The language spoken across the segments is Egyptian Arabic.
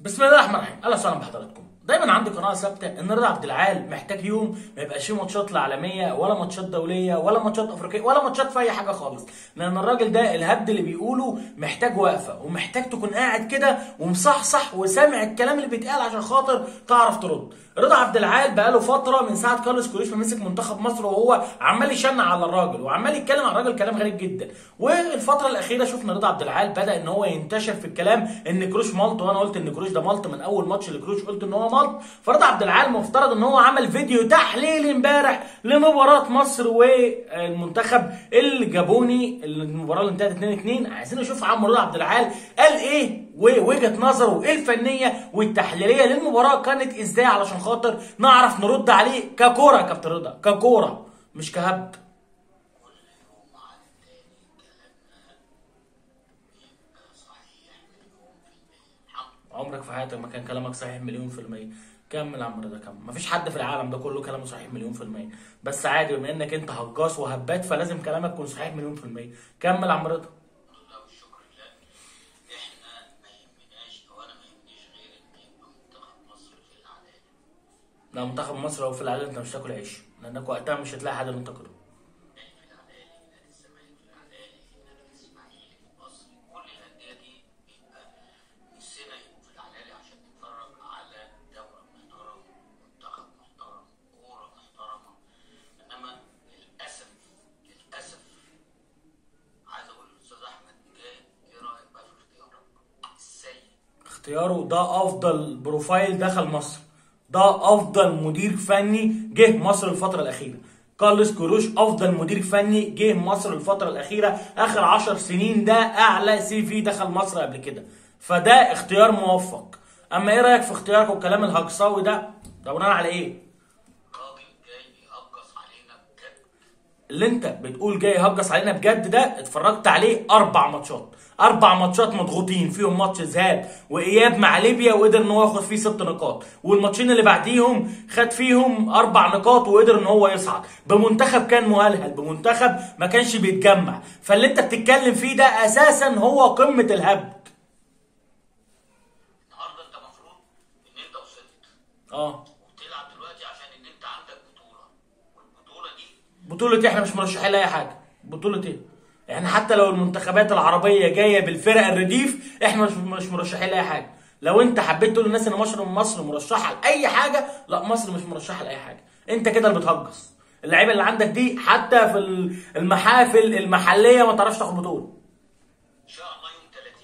بسم الله الرحمن الرحيم اهلا وسهلا بحضراتكم دايما عندي قناعه ثابته ان رضا عبد العال محتاج يوم ما يبقاش فيه ماتشات لا عالميه ولا ماتشات دوليه ولا ماتشات افريقيه ولا ماتشات في اي حاجه خالص لان الراجل ده الهبد اللي بيقوله محتاج وقفه ومحتاج تكون قاعد كده ومصحصح وسامع الكلام اللي بيتقال عشان خاطر تعرف ترد رضا عبد العال بقاله فتره من ساعه كارلوس كوريش ما مسك منتخب مصر وهو عمال يشنع على الراجل وعمال يتكلم عن الراجل كلام غريب جدا والفتره الاخيره شفنا رضا عبد العال بدا ان هو ينتشر في الكلام ان كروش مالط وانا قلت ان كروش ده مالط من اول ماتش لكروش قلت ان هو مالط فرضا عبد العال مفترض ان هو عمل فيديو تحليل امبارح لمباراه مصر والمنتخب الجابوني المباراه اللي انتهت 2 2 عايزين نشوف عم رضا عبد العال قال ايه ووجهه نظره الفنيه والتحليليه للمباراه كانت ازاي علشان خاطر نعرف نرد عليه ككوره يا كابتن رضا ككوره مش كهبد عمرك في حياتك ما كان كلامك صحيح مليون في المية كمل يا عم رضا كمل مفيش حد في العالم ده كله كلامه صحيح مليون في المية بس عادي بما انك انت هجاص وهبات فلازم كلامك يكون صحيح مليون في المية كمل يا عم رضا الله والشكر لله احنا ما يهمناش او انا ما يهمنيش غير ان يبقى منتخب مصر في العداله لا منتخب مصر لو في العالم انت مش تاكل عيش لانك وقتها مش هتلاقي حد تنتقده يعني في العدالي نادي الزمالك في العدالي نادي الاسماعيلي المصري كل الانديه دي بيبقى نفسنا يبقوا في العدالي عشان نتفرج على دوله محترمه منتخب محترم كوره محترمه انما للاسف للاسف عايز اقول للاستاذ احمد مجاهد ايه رايك بقى في اختيارك السيء اختياره ده افضل بروفايل دخل مصر ده افضل مدير فني جه مصر الفتره الاخيره كارلوس كروش افضل مدير فني جه مصر الفتره الاخيره اخر عشر سنين ده اعلى سي في دخل مصر قبل كده فده اختيار موفق اما ايه رايك في اختيارك والكلام الهجصاوي ده ده بناء على ايه راجل جاي يهجص علينا بجد اللي انت بتقول جاي يهجص علينا بجد ده اتفرجت عليه اربع ماتشات اربع ماتشات مضغوطين فيهم ماتش ذهاب واياب مع ليبيا وقدر ان هو ياخد فيه ست نقاط والماتشين اللي بعديهم خد فيهم اربع نقاط وقدر ان هو يصعد بمنتخب كان مهلهل بمنتخب ما كانش بيتجمع فاللي انت بتتكلم فيه ده اساسا هو قمه الهبد النهارده انت المفروض ان انت وصلت اه وبتلعب دلوقتي عشان ان انت عندك بطوله والبطوله دي بطولة احنا مش مرشحين لاي حاجة بطولة ايه احنا حتى لو المنتخبات العربية جاية بالفرق الرديف احنا مش مش مرشحين لاي حاجة لو انت حبيت تقول للناس ان مصر مصر مرشحة لاي حاجة لا مصر مش مرشحة لاي حاجة انت كده اللي بتهجص اللعيبة اللي عندك دي حتى في المحافل المحلية ما تعرفش تاخد بطولة ان شاء الله يوم 30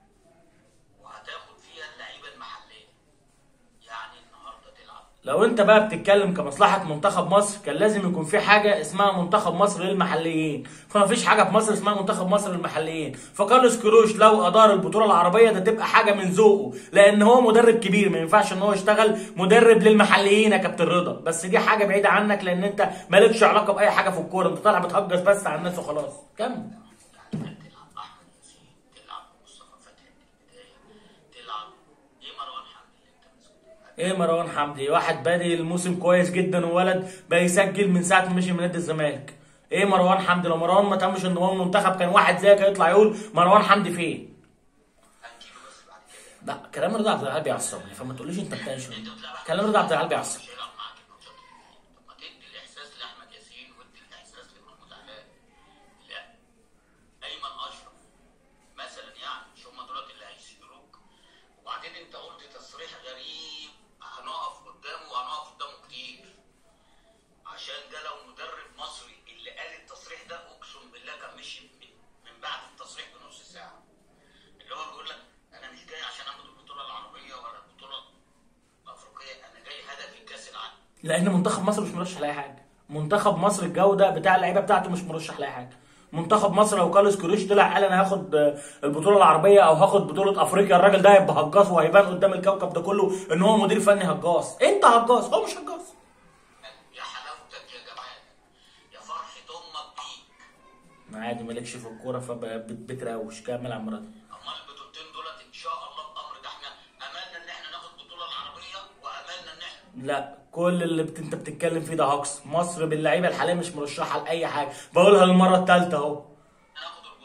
وهتاخد فيها اللعيبه المحليه يعني النهارده تلعب لو انت بقى بتتكلم كمصلحة منتخب مصر كان لازم يكون في حاجة اسمها منتخب مصر للمحليين فما فيش حاجة في مصر اسمها منتخب مصر للمحليين فكارلوس كروش لو ادار البطولة العربية ده تبقى حاجة من ذوقه لان هو مدرب كبير ما ينفعش ان هو يشتغل مدرب للمحليين يا كابتن رضا بس دي حاجة بعيدة عنك لان انت مالكش علاقة باي حاجة في الكورة انت طالع بتهجس بس على الناس وخلاص كمل يعني تلعب احمد ياسين تلعب مصطفى فتحي من البدايه تلعب ايه مروان حمدي اللي انت مسكته ايه مروان حمدي واحد بادئ الموسم كويس جدا وولد بقى يسجل من ساعه ما مشي من نادي الزمالك ايه مروان حمدي لو مروان ما تمش ان هو المنتخب كان واحد زيك هيطلع يقول مروان حمدي فين هنجيله بس بعد كده لا كلام رضا عبد العال بيعصبني فما تقوليش انت بتنشر كلام رضا عبد العال بيعصب مش هيلعب معاك الماتشات اللي فاتت. طب ما تدي الاحساس لاحمد ياسين وادي الاحساس لمحمود علاء لا ايمن اشرف مثلا يعني مش هم دولت اللي هيشيلوك وبعدين انت قلت تصريح غريب هنقف قدامه وهنقف قدامه كتير عشان ده لو مدرب مصري اللي قال التصريح ده اقسم بالله كان مشي من, من بعد التصريح بنص ساعه اللي هو بيقول لك انا مش جاي عشان اخد البطوله العربيه ولا البطوله الافريقيه انا جاي هدفي كاس العالم لان منتخب مصر مش مرشح لاي حاجه منتخب مصر الجوده بتاع اللعيبه بتاعته مش مرشح لاي حاجه منتخب مصر لو كارلوس كروش طلع قال انا هاخد البطوله العربيه او هاخد بطوله افريقيا الراجل ده هيبقى هجاص وهيبان قدام الكوكب ده كله ان هو مدير فني هجاص انت هجاص هو مش هجاص يا حلاوتك يا جمال يا فرحه امك بيك عادي مالكش في الكوره فبتراوش كمل يا عم رضا امال البطولتين دولت ان شاء الله بامر ده احنا املنا ان احنا ناخد البطوله العربيه واملنا ان احنا لا كل اللي بت... انت بتتكلم فيه ده هجص مصر باللعيبه الحاليه مش مرشحه لاي حاجه بقولها للمره الثالثه اهو ناخد البطوله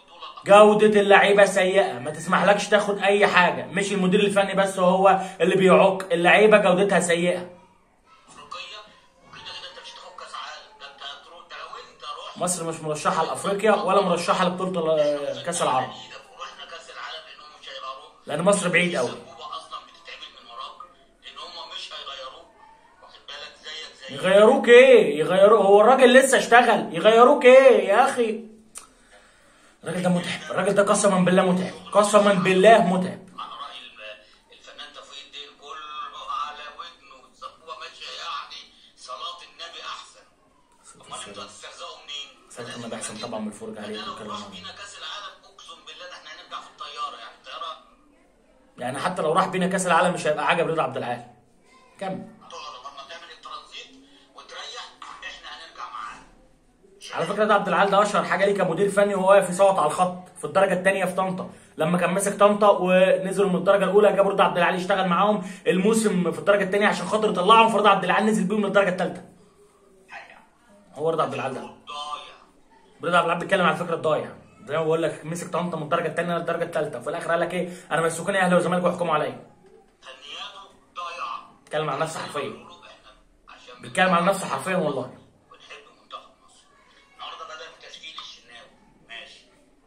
جودة اللعيبة سيئة ما تسمحلكش تاخد أي حاجة مش المدير الفني بس هو اللي بيعك اللعيبة جودتها سيئة افريقيه وكده كده انت مش هتاخد كاس عالم ده انت هتروح ده لو انت رحت مصر مش مرشحة لأفريقيا ولا مرشحة لبطولة ال- كأس العالم ايدك ورحنا كاس العالم لانهم مش هيغيروك لأن مصر بعيد أوي السبوبه اصلا بتتعمل من وراك لان هم مش هيغيروك واخد بالك زيك زي يغيروك ايه يغيروك هو الراجل لسه اشتغل يغيروك ايه يا اخي الراجل ده متعب الراجل ده قسما بالله متعب قسما بالله متعب على راي ال- الفنان توفيق الدين كله على ودنه السبوبه ماشيه يعني صلاه النبي احسن امال انتوا هتسترزقوا منين؟ صلاة النبي أحسن طبعا من الفرجة عليه ده لو والكلام راح عنه. بينا كاس العالم اقسم بالله ده احنا هنرجع في الطياره يعني الطياره يعني حتى لو راح بينا كاس العالم مش هيبقى عجب رضا عبد العال كمل هتقعد لما تعمل الترانزيت وتريح احنا هنرجع معاك على فكره رضا عبد العال ده اشهر حاجه ليه كمدير فني وهو واقف يصوت على الخط في الدرجه الثانيه في طنطا لما كان ماسك طنطا ونزلوا من الدرجه الاولى جابوا رضا عبد العال يشتغل معاهم الموسم في الدرجه الثانيه عشان خاطر يطلعهم فرضا عبد العال نزل بيهم من الدرجه الثالثه هو رضا عبد العال ده ضايع رضا عبد العال بيتكلم على فكره الضايع زي ما بقول لك مسك طنطا من الدرجه الثانيه للدرجه الثالثه وفي الاخر قال لك ايه انا مسكوني اهلي وزمالك ويحكموا عليا فنياته ضايعه بيتكلم عن نفسه حرفيا يقولوا احنا عشان بيتكلم عن نفسه حرفيا والله بنحب منتخب مصر النهارده بدا بتشكيل الشناوي ماشي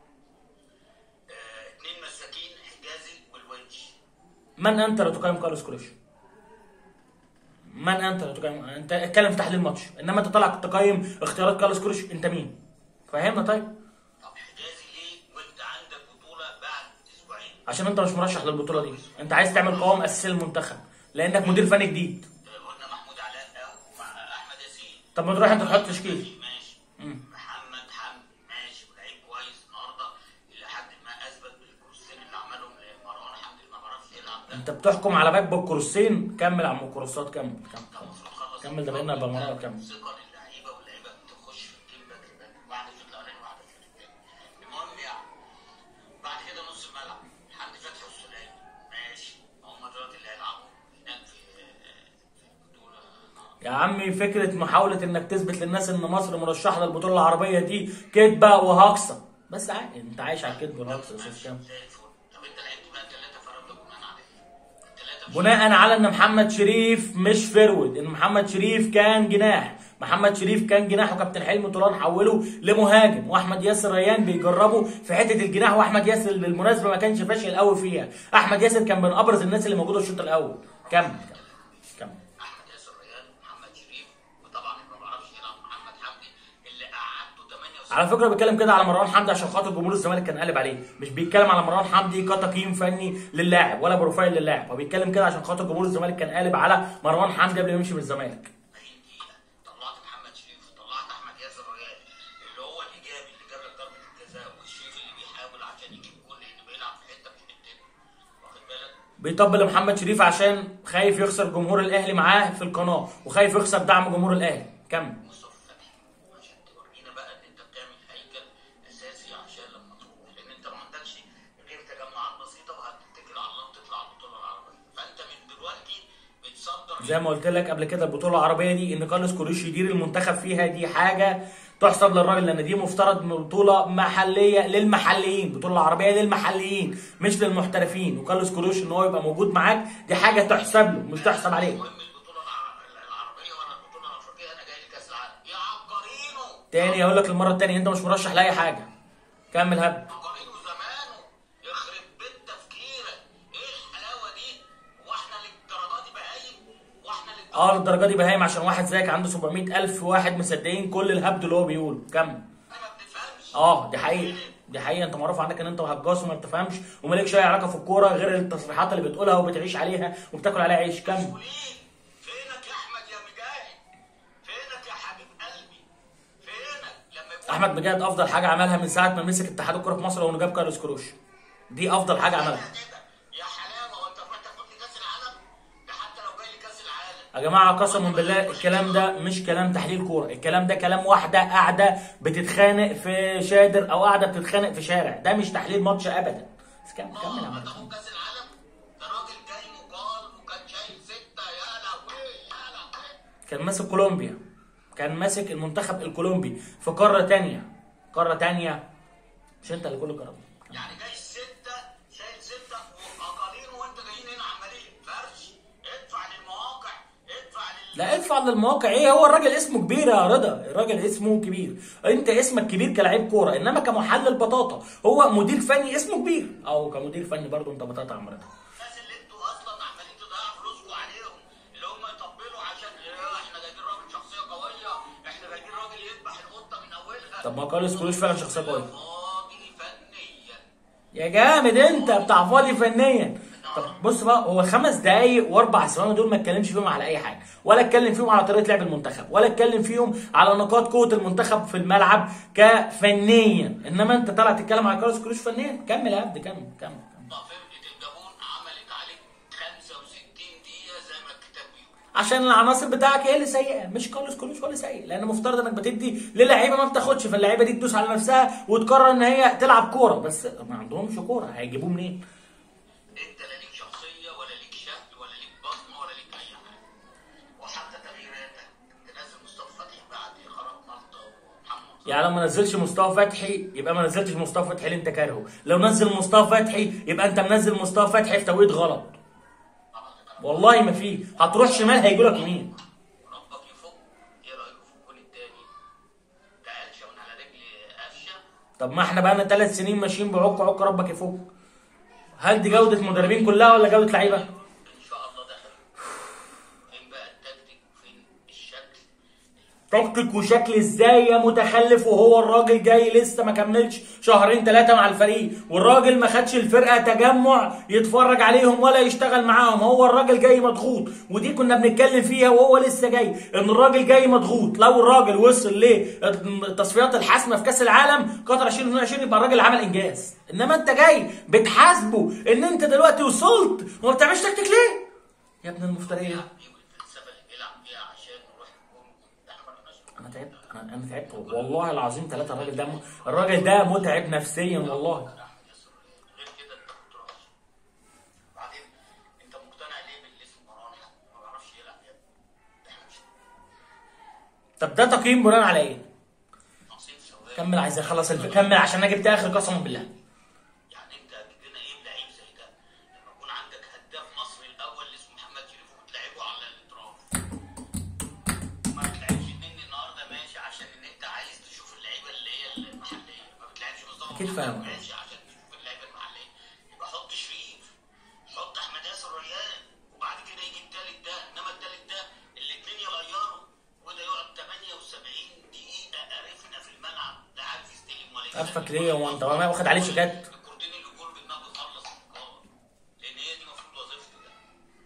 آه، اتنين مساكين حجازي والونش من انت لتقيم كارلوس كروش؟ من انت لتقيم انت اتكلم في تحليل الماتش انما انت طالع تقيم اختيارات كارلوس كروش انت مين؟ فاهمنا طيب؟ طب حجازي ليه وانت عندك بطوله بعد اسبوعين عشان انت مش مرشح للبطوله دي انت عايز تعمل قوام اساسي للمنتخب لانك مدير فني جديد آه، قلنا محمود علاء أهو مع احمد ياسين طب ما تروح انت تحط تشكيل ماشي محمد حمدي ماشي ولعيب كويس النهارده الى حد ما اثبت بالكروسين اللي عملهم لمروان حمدي اللي ما بعرفش يلعب ده انت بتحكم على باك بالكروسين كمل يا عم الكروسات كمل ده كمل المفروض خلص كمل ده بقينا بمرة كمل ثقه للعيبه واللعيبه تخش في الجيم باك باك بعد الشوط الاولاني واحده في الثاني المهم يعني بعد كده نص الملعب حمدي فتحي والسوليه ماشي هم دلوقتي اللي هيلعبوا هناك في في البطوله يا عمي فكره محاوله انك تثبت للناس ان مصر مرشحه للبطوله العربيه دي كذبه وهقصه بس عادي انت عايش على الكذب والهقص يا استاذ كامل زي الفل طب انت لعبت بقى ثلاثه فرد بناء على ايه؟ الثلاثه بناء على ان محمد شريف مش فرود ان محمد شريف كان جناح محمد شريف كان جناح وكابتن حلمي طولان حوله لمهاجم واحمد ياسر ريان بيجربه في حته الجناح واحمد ياسر بالمناسبه ما كانش فاشل قوي فيها احمد ياسر كان من ابرز الناس اللي موجوده الشوط الاول كمل كمل احمد ياسر ريان محمد شريف وطبعا اللي ما بعرفش يلعب محمد حمدي اللي قعدته 68 على فكره بيتكلم كده على مروان حمدي عشان خاطر جمهور الزمالك كان قالب عليه مش بيتكلم على مروان حمدي كتقييم فني للاعب ولا بروفايل للاعب هو بيتكلم كده عشان خاطر جمهور الزمالك كان قالب على مروان حمدي قبل ما يمشي من الزمالك 40 دقيقه طلعت محمد شريف طلعت احمد ياسر ريان اللي هو الايجابي اللي جاب لك ضربه الجزاء والشريف اللي بيحاول عشان يجيب جول لانه بيلعب في حته مش حتته واخد بالك بيطبل لمحمد شريف عشان خايف يخسر جمهور الاهلي معاه في القناه وخايف يخسر دعم جمهور الاهلي كمل مصطفى فتحي عشان تورينا بقى ان انت بتعمل هيكل اساسي عشان لما تروح لان انت ما عندكش غير تجمعات بسيطه وهتتكل على الله وتطلع البطوله العربيه فانت من دلوقتي بتصدر زي ما قلت لك قبل كده البطوله العربيه دي ان كارلوس كوريش يدير المنتخب فيها دي حاجه تحسب للراجل لان دي مفترض من بطوله محليه للمحليين بطوله عربيه للمحليين مش للمحترفين وكارلوس كوريش ان هو يبقى موجود معاك دي حاجه تحسب له مش تحسب عليه المهم البطوله الع- العربيه ولا البطوله الافريقيه انا جاي لكاس العالم يا عبقرينو تاني اقول لك المره التانيه انت مش مرشح لاي حاجه كمل هب عبقرينو زمانه يخرب بيت تفكيرك ايه الحلاوه دي واحنا للدرجه دي بهايم واحنا للدرجه اه للدرجه دي بهايم عشان واحد زيك عنده 700 الف واحد مصدقين كل الهبد اللي هو بيقوله كمل دي ما بتفهمش اه دي حقيقه دي حقيقه انت معروف عنك ان انت هجاص وما بتفهمش ومالكش اي علاقه في الكوره غير التصريحات اللي بتقولها وبتعيش عليها وبتاكل عليها عيش كمل مسؤولين فينك يا احمد يا مجاهد فينك يا حبيب قلبي فينك لما يكون احمد مجاهد افضل حاجه عملها من ساعه ما مسك اتحاد الكوره في مصر هو انه جاب كارلوس كروش دي افضل حاجه عملها كده يا حلاوه وانت فاتح في كاس العالم ده حتى لو جاي لي كاس العالم يا جماعه قسما بالله الكلام ده مش كلام تحليل كوره الكلام ده كلام واحده قاعده بتتخانق في شادر او قاعده بتتخانق في شارع ده مش تحليل ماتش ابدا بس كمل كمل يا عم تاخد كاس العالم ده راجل جاي مقال وكان شايل سته يا لهوي يا لهوي كان ماسك كولومبيا كان ماسك المنتخب الكولومبي في قاره تانية قاره تانية مش انت اللي كل الكلام يعني جاي ستة شايل ستة وأقالير وأنت جايين هنا عمالين فرش ادفع للمواقع ادفع لل لا ادفع للمواقع ايه هو الراجل اسمه كبير يا رضا الراجل اسمه كبير انت اسمك كبير كلاعب كوره انما كمحلل بطاطا هو مدير فني اسمه كبير او كمدير فني برضه انت بطاطا يا عم رضا الناس اللي انتوا اصلا عمالين تضيعوا فلوسكم عليهم اللي هم يطبلوا عشان إيه، احنا جايبين راجل شخصيه قويه احنا جايبين راجل يذبح القطه من اولها طب ما كارلوس كروش فعلا شخصيه قويه فاضي فنيا يا جامد انت بتاع فاضي فنيا طب بص بقى هو خمس دقايق واربع ثواني دول ما اتكلمش فيهم على اي حاجه ولا اتكلم فيهم على طريقه لعب المنتخب ولا اتكلم فيهم على نقاط قوه المنتخب في الملعب كفنيا انما انت طالع تتكلم على كارلوس كروش فنيا كمل يا عبد كمل كمل كمل. فرقه الجابون عملت عليك 65 دقيقه زي ما الكتاب بيقول عشان العناصر بتاعك هي اللي سيئه مش كارلوس كروش ولا سيء لان مفترض انك بتدي للعيبه ما بتاخدش فاللعيبه دي تدوس على نفسها وتقرر ان هي تلعب كوره بس ما عندهمش كوره هيجيبوه منين؟ انت لا ليك شخصيه ولا ليك شكل ولا ليك بصمه ولا ليك اي حاجه وحتى تغييراتك تنزل مصطفى فتحي بعد خرج مالطا ومحمد يعني لو ما نزلش مصطفى فتحي يبقى ما نزلتش مصطفى فتحي اللي انت كارهه لو نزل مصطفى فتحي يبقى انت منزل مصطفى فتحي في توقيت غلط والله ما فيه هتروح شمال هيجيلك يمين ربك يفك ايه رايكم في الجون التاني ده قلشه من على رجل قفشه طب ما احنا بقالنا ثلاث سنين ماشيين بعك عك ربك يفك هل دي جوده مدربين كلها ولا جوده لعيبه؟ ان شاء الله دخل فين بقى التكتيك وفين الشكل تكتيك وشكل ازاي يا متخلف وهو الراجل جاي لسه ما كملش شهرين ثلاثه مع الفريق والراجل ما خدش الفرقه تجمع يتفرج عليهم ولا يشتغل معاهم هو الراجل جاي مضغوط ودي كنا بنتكلم فيها وهو لسه جاي ان الراجل جاي مضغوط لو الراجل وصل للتصفيات الحاسمه في كاس العالم قطر 2022 يبقى الراجل عمل انجاز انما انت جاي بتحاسبه ان انت دلوقتي وصلت وما بتعملش تكتيك ليه يا ابن المفتريه دي والفلسفه اللي بيلعب بيها عشان نروح الجون ده احنا ما نقدرش انا تعبت انا انا تعبت والله العظيم ثلاثة الراجل ده الراجل ده متعب نفسيا والله احمد ياسر غير كده انت ما بتروحش بعدين انت مقتنع ليه باللي اسمه مروان حق ما بيعرفش يلعب يا ابني ده احنا مش طب ده تقييم بناء على ايه؟ ناقصين ثواني كمل عايز اخلص الف... كمل عشان انا جبت اخر قسما بالله يعني انت هتجيب لنا ايه بلعيب زي ده لما يكون عندك هداف مصر الاول اللي اسمه محمد شريف وبتلعبه على الاطراف ما بتلعبش النني النهارده ماشي عشان ان انت عايز تشوف اللعيبه اللي هي المحليه ما بتلعبش مصطفى أكيد محمد فاهم. ماشي عشان تشوف اللعيبه المحليه يبقى حط شريف حط احمد ياسر ريان وبعد كده يجي التالت ده انما التالت ده الاثنين يغيروا وده يقعد 78 دقيقه قرفنا في الملعب لا عارف يستلم ولا يستلم عارفك ليه هو انت ما واخد عليه شيكات الكورتين اللي جول بدماغه خلص الكورة لان هي دي المفروض وظيفته ده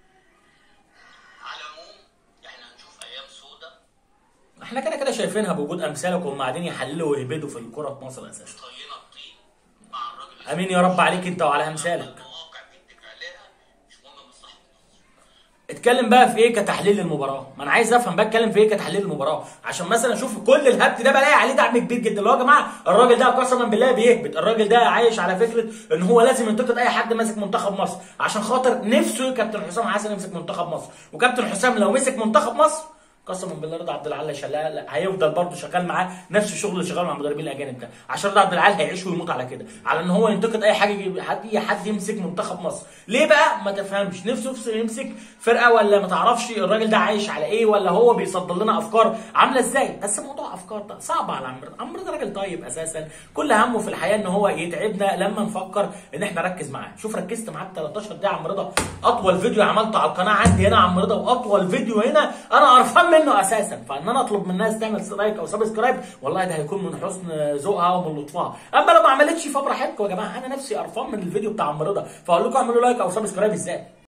على العموم احنا هنشوف ايام سودة احنا كده كده شايفينها بوجود امثالك وهم قاعدين يحللوا ويهبدوا في الكوره في مصر اساسا طينة الطين مع الراجل امين يا رب عليك انت وعلى امثالك المواقع بيدك عليها مش مهم مصلحة الناس اتكلم بقى في ايه كتحليل للمباراه ما انا عايز افهم بقى اتكلم في ايه كتحليل للمباراه عشان مثلا اشوف كل الهبت ده بلاقي عليه دعم كبير جدا اللي هو يا جماعه الراجل ده قسما بالله بيهبط الراجل ده عايش على فكره ان هو لازم ينتقد اي حد ماسك منتخب مصر عشان خاطر نفسه كابتن حسام حسن يمسك منتخب مصر وكابتن حسام لو مسك منتخب مصر قسما بالله رضا عبد العال شغال هيفضل برضه شغال معاه نفس الشغل اللي شغال مع المدربين الاجانب ده عشان رضا عبد العال هيعيش ويموت على كده على ان هو ينتقد اي حاجه يجيب حد اي حد يمسك منتخب مصر ليه بقى ما تفهمش نفسه يفس- يمسك فرقه ولا ما تعرفش الراجل ده عايش على ايه ولا هو بيصدر لنا افكار عامله ازاي بس موضوع افكار ده صعب على عمرو عمرو ده راجل طيب اساسا كل همه في الحياه ان هو يتعبنا لما نفكر ان احنا نركز معاه شوف ركزت معاك 13 دقيقه يا عم رضا اطول فيديو عملته على القناه عندي هنا يا عم رضا واطول فيديو هنا انا قرفان منه اساسا فان انا اطلب من الناس تعمل لايك او سبسكرايب والله ده هيكون من حسن ذوقها ومن لطفها اما لو ما عملتش فبراحتكم يا جماعه انا نفسي قرفان من الفيديو بتاع عم رضا فاقول لكم اعملوا لايك او سبسكرايب ازاي